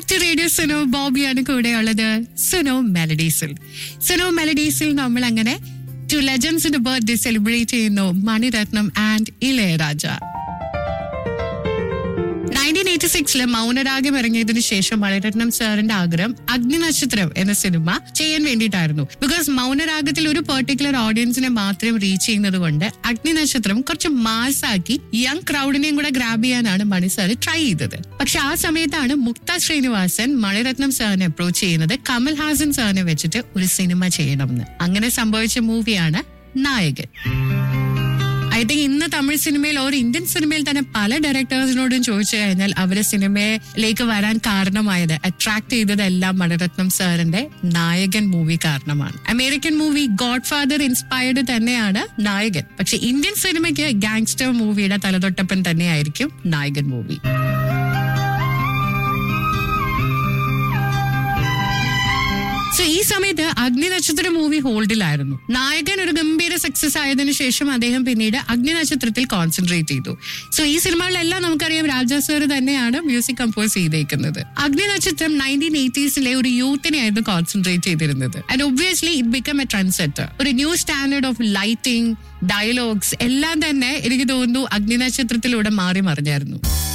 back to radio Suno ബോബിയാണ് കൂടെയുള്ളത് സുനോ മെലഡീസിൽ സുനോ മെലഡീസിൽ നമ്മൾ അങ്ങനെ ടു ലെജൻസിന്റെ ബർത്ത്ഡേ സെലിബ്രേറ്റ് ചെയ്യുന്നു Maniratnam and Ilaiyaraaja nineteen eighty സിക്സില് മൗനരാഗം ഇറങ്ങിയതിനു ശേഷം മണിരത്നം സാറിന്റെ ആഗ്രഹം അഗ്നിനക്ഷത്രം എന്ന സിനിമ ചെയ്യാൻ വേണ്ടിയിട്ടായിരുന്നു ബിക്കോസ് മൗനരാഗത്തിൽ ഒരു പെർട്ടിക്കുലർ ഓഡിയൻസിനെ മാത്രം റീച്ച് ചെയ്യുന്നത് കൊണ്ട് അഗ്നിനക്ഷത്രം കുറച്ച് മാസാക്കി യങ് ക്രൗഡിനെയും കൂടെ ഗ്രാബ് ചെയ്യാനാണ് മണി സാർ ട്രൈ ചെയ്തത് പക്ഷെ ആ സമയത്താണ് മുക്ത ശ്രീനിവാസൻ മണിരത്നം സാറിനെ അപ്രോച്ച് ചെയ്യുന്നത് കമൽ ഹാസൻ സാറിനെ വെച്ചിട്ട് ഒരു സിനിമ ചെയ്യണമെന്ന് അങ്ങനെ സംഭവിച്ച മൂവിയാണ് നായകൻ ഐ തിങ്ക് ഇന്ന് തമിഴ് സിനിമയിൽ ഒരു ഇന്ത്യൻ സിനിമയിൽ തന്നെ പല ഡയറക്ടേഴ്സിനോടും ചോദിച്ചു കഴിഞ്ഞാൽ അവര് സിനിമയിലേക്ക് വരാൻ കാരണമായത് അട്രാക്ട് ചെയ്തതെല്ലാം മണിരത്നം സാറിന്റെ നായകൻ മൂവി കാരണമാണ് American movie Godfather inspired തന്നെയാണ് നായകൻ പക്ഷെ ഇന്ത്യൻ സിനിമയ്ക്ക് ഗാങ്സ്റ്റർ മൂവിയുടെ തലതൊട്ടപ്പൻ തന്നെയായിരിക്കും നായകൻ മൂവി സോ ഈ സമയത്ത് അഗ്നിനക്ഷത്ര മൂവി ഹോൾഡിലായിരുന്നു നായകൻ ഒരു ഗംഭീര സക്സസ് ആയതിനു ശേഷം അദ്ദേഹം പിന്നീട് അഗ്നിനക്ഷത്രത്തിൽ കോൺസെൻട്രേറ്റ് ചെയ്തു സോ ഈ സിനിമകളിലെല്ലാം നമുക്കറിയാം രാജാ സാർ തന്നെയാണ് മ്യൂസിക് കമ്പോസ് ചെയ്തേക്കുന്നത് അഗ്നിനക്ഷത്രം നയൻറ്റീൻ എയ്റ്റീസിലെ ഒരു യൂത്തിനെ ആയിരുന്നു കോൺസെൻട്രേറ്റ് ചെയ്തിരുന്നത് and obviously it become a trend setter ഒരു new standard of lighting dialogues എല്ലാം തന്നെ എനിക്ക് തോന്നുന്നു അഗ്നിനക്ഷത്രത്തിലൂടെ മാറി മറിഞ്ഞായിരുന്നു